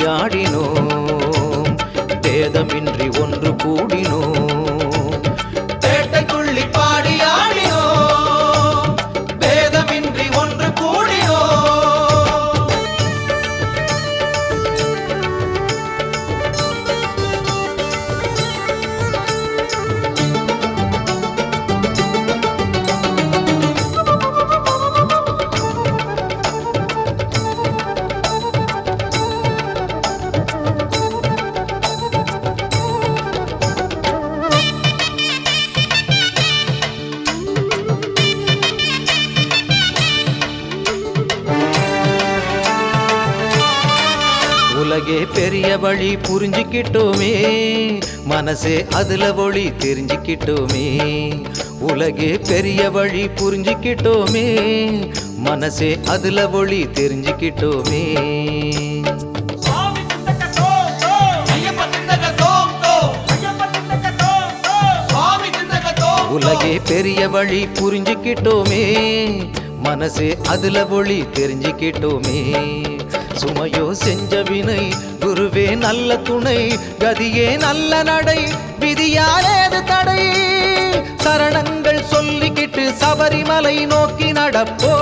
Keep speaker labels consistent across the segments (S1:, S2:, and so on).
S1: ஆடினோம் பேதமின்றி ஒன்று கூடினோம் பேட்டைக்குள்ளி பாடி ஆடினோம் பேதமின்றி ஒன்று கூடினோம் உலகே பெரிய வழி புரிஞ்சுக்கிட்டோமே மனசே அதுல ஒளி தெரிஞ்சுக்கிட்டோமே உலகே பெரிய வழி புரிஞ்சுக்கிட்டோமே மனசே அதுல ஒளி தெரிஞ்சுக்கிட்டோமே
S2: சுவாமி திண்டக தோம் தோம்
S1: ஐயப்ப திண்டக தோம் தோம்
S2: ஐயப்ப திண்டக தோம் தோம்
S1: சுவாமி திண்டக தோம் உலகே பெரிய வழி புரிஞ்சுக்கிட்டோமே மனசே அதுல ஒளி தெரிஞ்சுக்கிட்டோமே சுமையோ செஞ்ச வினை குருவே நல்ல துணை கதியே நல்ல நடை விதியாலேது தடை சரணங்கள் சொல்லிக்கிட்டு சபரிமலை நோக்கி நடப்போ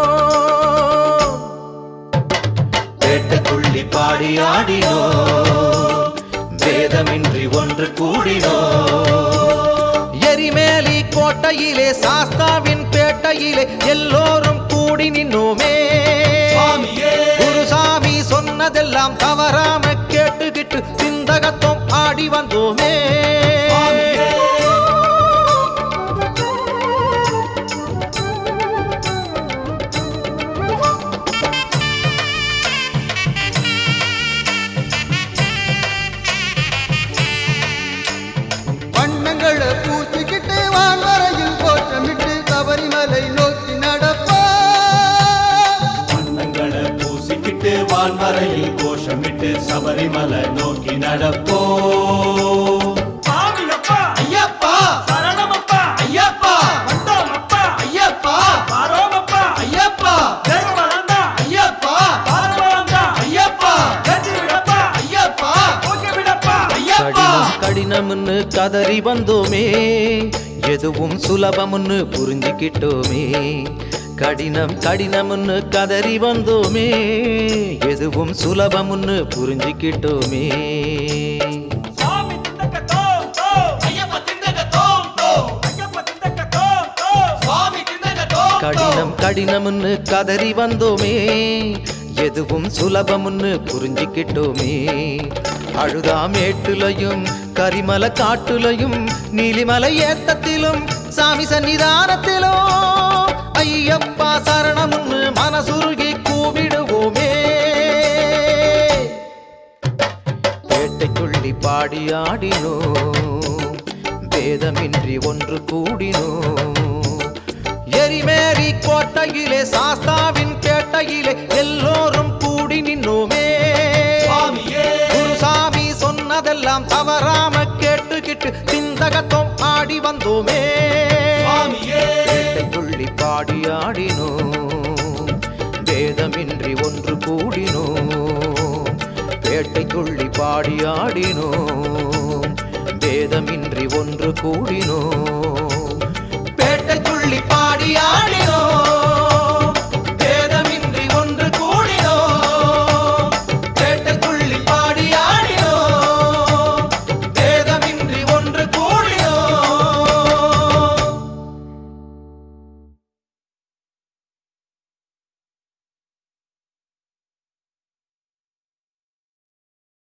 S1: பேட்டைக்குள்ளி பாடி ஆடினோ வேதமின்றி ஒன்று கூடினோ எரிமேலி கோட்டையிலே சாஸ்தாவின் பேட்டையிலே எல்லோரும் கூடி நின்னோமே
S2: சுவாமியே
S1: குருசாமி சொன்னதெல்லாம் தவறாம கேட்டுக்கிட்டு சிந்தகத்தோம் ஆடி வந்தோமே
S2: சுவாமியே
S3: வண்ணங்களை பூசிக்கிட்டு வான்வரையில் கோஷமிட்டு சபரிமலை நோக்கி நடப்பா
S2: வண்ணங்களை பூசிக்கிட்டு வான்வரையில் கோஷமிட்டு சபரிமலை நோக்கி நடப்போ சாமியப்பா
S1: ஐயப்பா
S2: சரணமப்பா
S1: ஐயப்பா
S2: வந்தோமப்பா
S1: ஐயப்பா
S2: பாரோமப்பா
S1: ஐயப்பா
S2: தேவமலந்தா
S1: ஐயப்பா
S2: பாரமலந்தா
S1: ஐயப்பா
S2: வெற்றி விடப்பா
S1: ஐயப்பா
S2: தூக்கி விடப்பா
S1: ஐயப்பா கடினம்னு கதறி வந்தோமே எதுவும் சுலபம்னு புரிஞ்சுக்கிட்டோமே கடினம் கடினம்னு கதறி வந்தோமே எதுவும் சுலபம்னு புரிஞ்சுக்கிட்டோமே
S2: சாமி திண்டக தோம் தோம்
S1: ஐயப்ப திண்டக தோம் தோம்
S2: ஐயப்ப திண்டக தோம் தோம்
S1: சுவாமி திண்டக தோம் கடினம் கடினம்னு கதறி வந்தோமே எதுவும் சுலபம்னு புரிஞ்சுக்கிட்டோமே அழுதாமேட்டுலையும் கரிமல காட்டுலையும் நீலிமலை ஏத்தத்திலும் சாமி சன்னிதானத்திலும் ஐயப்பா சரணம்னு மனசுருகி கூவிடுவோமே பேட்டைக்குள்ளி பாடி ஆடினோ வேதமின்றி ஒன்று கூடினோ எரிமேரி கோட்டையிலே சாஸ்தாவின் பேட்டையிலே எல்லோரும் கூடி நின்னோமே
S2: சுவாமியே
S1: குருசாமி சொன்னதெல்லாம் தவறாம கேட்டுக்கிட்டு சிந்தகத்தோம் ஆடி வந்தோமே
S2: சுவாமியே
S1: பேட்டைக்குள்ளி பாடி ஆடினோ வேதமின்றி ஒன்று கூடினோ பேட்டைக்குள்ளி பாடி ஆடினோ வேதமின்றி ஒன்று கூடினோ பேட்டைக்குள்ளி பாடி ஆடினோ